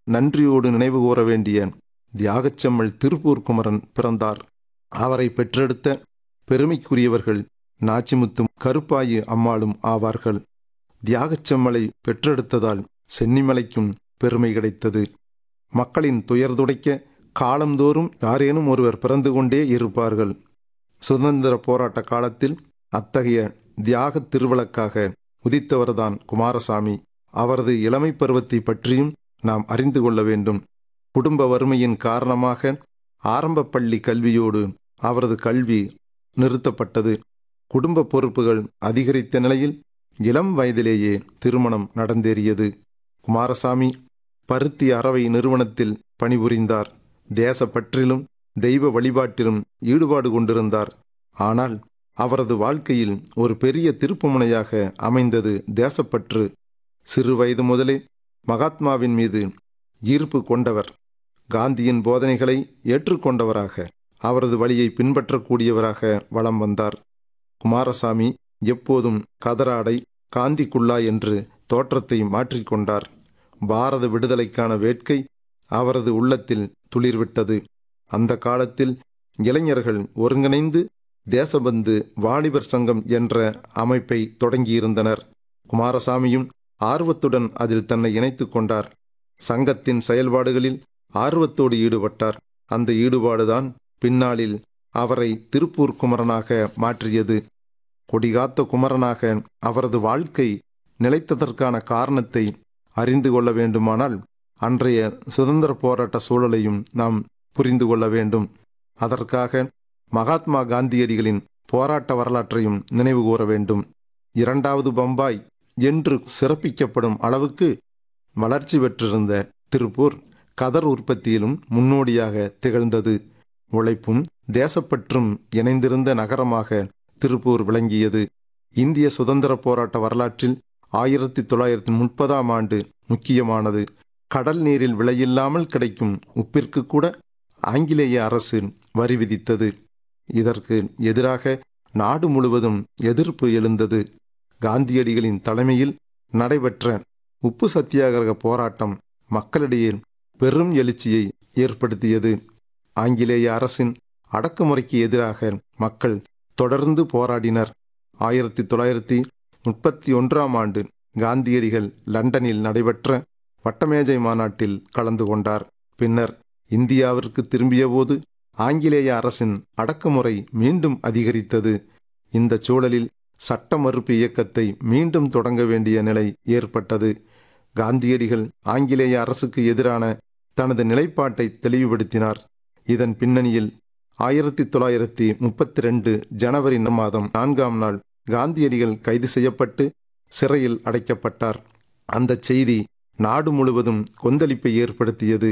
நன்றியோடு நினைவு கூற வேண்டிய தியாகச்செம்மல் திருப்பூர் குமரன் பிறந்தார் அவரை பெற்றெடுத்த பெருமைக்குரியவர்கள் நாச்சிமுத்தும் கருப்பாயி அம்மாளும் ஆவார்கள் தியாகச்செம்மலை பெற்றெடுத்ததால் சென்னிமலைக்கும் பெருமை கிடைத்தது மக்களின் துயர் துடைக்க காலந்தோறும் யாரேனும் ஒருவர் பிறந்து கொண்டே இருப்பார்கள் சுதந்திர போராட்ட காலத்தில் அத்தகைய தியாக திருவிளக்காக உதித்தவர்தான் குமாரசாமி அவரது இளமை பருவத்தை பற்றியும் நாம் அறிந்து கொள்ள வேண்டும் குடும்ப வறுமையின் காரணமாக ஆரம்ப பள்ளி கல்வியோடு அவரது கல்வி நிறுத்தப்பட்டது குடும்ப பொறுப்புகள் அதிகரித்த நிலையில் இளம் வயதிலேயே திருமணம் நடந்தேறியது குமாரசாமி பருத்தி அறவை நிறுவனத்தில் பணிபுரிந்தார் தேசப்பற்றிலும் தெய்வ வழிபாட்டிலும் ஈடுபாடு கொண்டிருந்தார் ஆனால் அவரது வாழ்க்கையில் ஒரு பெரிய திருப்புமுனையாக அமைந்தது தேசப்பற்று சிறு வயது முதலே மகாத்மாவின் மீது ஈர்ப்பு கொண்டவர் காந்தியின் போதனைகளை ஏற்றுக்கொண்டவராக அவரது வழியை பின்பற்றக்கூடியவராக வலம் வந்தார் குமாரசாமி எப்போதும் கதராடை காந்தி குல்லா என்று தோற்றத்தை மாற்றிக்கொண்டார் பாரத விடுதலைக்கான வேட்கை அவரது உள்ளத்தில் துளிர்விட்டது அந்த காலத்தில் இளைஞர்கள் ஒருங்கிணைந்து தேசபந்து வாலிபர் சங்கம் என்ற அமைப்பை தொடங்கியிருந்தனர் குமாரசாமியும் ஆர்வத்துடன் அதில் தன்னை இணைத்துக் கொண்டார் சங்கத்தின் செயல்பாடுகளில் ஆர்வத்தோடு ஈடுபட்டார் அந்த ஈடுபாடுதான் பின்னாளில் அவரை திருப்பூர் குமரனாக மாற்றியது கொடிகாத்த குமரனாக அவரது வாழ்க்கை நிலைத்ததற்கான காரணத்தை அறிந்து கொள்ள வேண்டுமானால் அன்றைய சுதந்திர போராட்ட சூழலையும் நாம் புரிந்து கொள்ள வேண்டும் அதற்காக மகாத்மா காந்தியடிகளின் போராட்ட வரலாற்றையும் நினைவு கூற வேண்டும் இரண்டாவது பம்பாய் என்று சிறப்பிக்கப்படும் அளவுக்கு வளர்ச்சி பெற்றிருந்த திருப்பூர் கதர் உற்பத்தியிலும் முன்னோடியாக திகழ்ந்தது உழைப்பும் தேசப்பற்றும் இணைந்திருந்த நகரமாக திருப்பூர் விளங்கியது இந்திய சுதந்திர போராட்ட வரலாற்றில் ஆயிரத்தி தொள்ளாயிரத்தி முப்பதாம் ஆண்டு முக்கியமானது கடல் நீரில் விலையில்லாமல் கிடைக்கும் உப்பிற்கு கூட ஆங்கிலேய அரசு வரி விதித்தது இதற்கு எதிராக நாடு முழுவதும் எதிர்ப்பு எழுந்தது காந்தியடிகளின் தலைமையில் நடைபெற்ற உப்பு சத்தியாகிரக போராட்டம் மக்களிடையே பெரும் எழுச்சியை ஏற்படுத்தியது ஆங்கிலேய அரசின் அடக்குமுறைக்கு எதிராக மக்கள் தொடர்ந்து போராடினர் ஆயிரத்தி தொள்ளாயிரத்தி முப்பத்தி ஒன்றாம் ஆண்டு காந்தியடிகள் லண்டனில் நடைபெற்ற வட்டமேஜை மாநாட்டில் கலந்து கொண்டார் பின்னர் இந்தியாவிற்கு திரும்பியபோது ஆங்கிலேய அரசின் அடக்குமுறை மீண்டும் அதிகரித்தது இந்த சூழலில் சட்ட மறுப்பு இயக்கத்தை மீண்டும் தொடங்க வேண்டிய நிலை ஏற்பட்டது காந்தியடிகள் ஆங்கிலேய அரசுக்கு எதிரான தனது நிலைப்பாட்டை தெளிவுபடுத்தினார் இதன் பின்னணியில் ஆயிரத்தி தொள்ளாயிரத்தி முப்பத்தி ரெண்டு ஜனவரி மாதம் நான்காம் நாள் காந்தியடிகள் கைது செய்யப்பட்டு சிறையில் அடைக்கப்பட்டார் அந்த செய்தி நாடு முழுவதும் கொந்தளிப்பை ஏற்படுத்தியது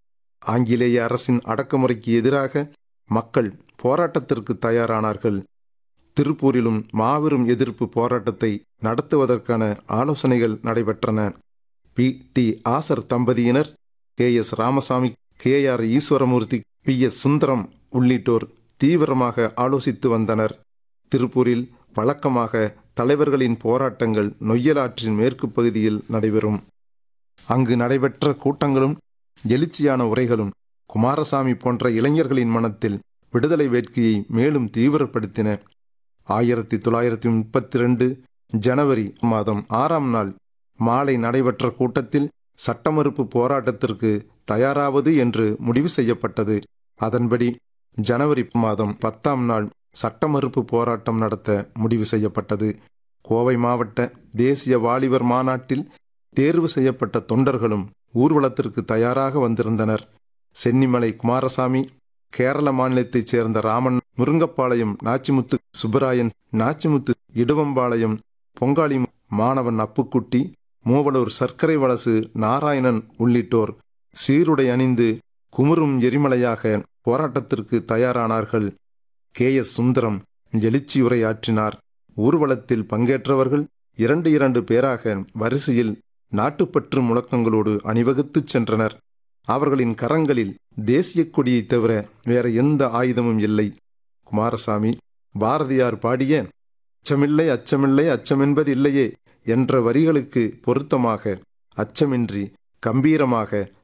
ஆங்கிலேய அரசின் அடக்குமுறைக்கு எதிராக மக்கள் போராட்டத்திற்கு தயாரானார்கள் திருப்பூரிலும் மாபெரும் எதிர்ப்பு போராட்டத்தை நடத்துவதற்கான ஆலோசனைகள் நடைபெற்றன பி டி ஆசர் தம்பதியினர் K S Ramasamy K R Eswaramoorthy P S Sundaram உள்ளிட்டோர் தீவிரமாக ஆலோசித்து வந்தனர் திருப்பூரில் வழக்கமாக தலைவர்களின் போராட்டங்கள் நொய்யலாற்றின் மேற்கு பகுதியில் நடைபெறும் அங்கு நடைபெற்ற கூட்டங்களும் எழுச்சியான உரைகளும் குமாரசாமி போன்ற இளைஞர்களின் மனத்தில் விடுதலை வேட்கையை மேலும் தீவிரப்படுத்தின ஆயிரத்தி தொள்ளாயிரத்தி முப்பத்தி ரெண்டு ஜனவரி மாதம் ஆறாம் நாள் மாலை நடைபெற்ற கூட்டத்தில் சட்டமறுப்பு போராட்டத்திற்கு தயாராவது என்று முடிவு செய்யப்பட்டது அதன்படி ஜனவரி மாதம் பத்தாம் நாள் சட்டமறுப்பு போராட்டம் நடத்த முடிவு செய்யப்பட்டது கோவை மாவட்ட தேசிய வாலிபர் மாநாட்டில் தேர்வு செய்யப்பட்ட தொண்டர்களும் ஊர்வலத்திற்கு தயாராக வந்திருந்தனர் சென்னிமலை குமாரசாமி கேரள மாநிலத்தைச் சேர்ந்த ராமன் முருங்கப்பாளையம் நாச்சிமுத்து சுப்பராயன் நாச்சிமுத்து இடுவம்பாளையம் பொங்காளி மாணவன் அப்புக்குட்டி மூவலூர் சர்க்கரை வலசு நாராயணன் உள்ளிட்டோர் சீருடை அணிந்து குமுறும் எரிமலையாக போராட்டத்திற்கு தயாரானார்கள் கே எஸ் சுந்தரம் எழுச்சியுரையாற்றினார் ஊர்வலத்தில் பங்கேற்றவர்கள் இரண்டு இரண்டு பேராக வரிசையில் நாட்டுப்பற்று முழக்கங்களோடு அணிவகுத்துச் சென்றனர் அவர்களின் கரங்களில் தேசிய கொடியைத் தவிர வேற எந்த ஆயுதமும் இல்லை குமாரசாமி பாரதியார் பாடிய அச்சமில்லை அச்சமில்லை அச்சமென்பது இல்லையே என்ற வரிகளுக்கு பொருத்தமாக அச்சமின்றி கம்பீரமாக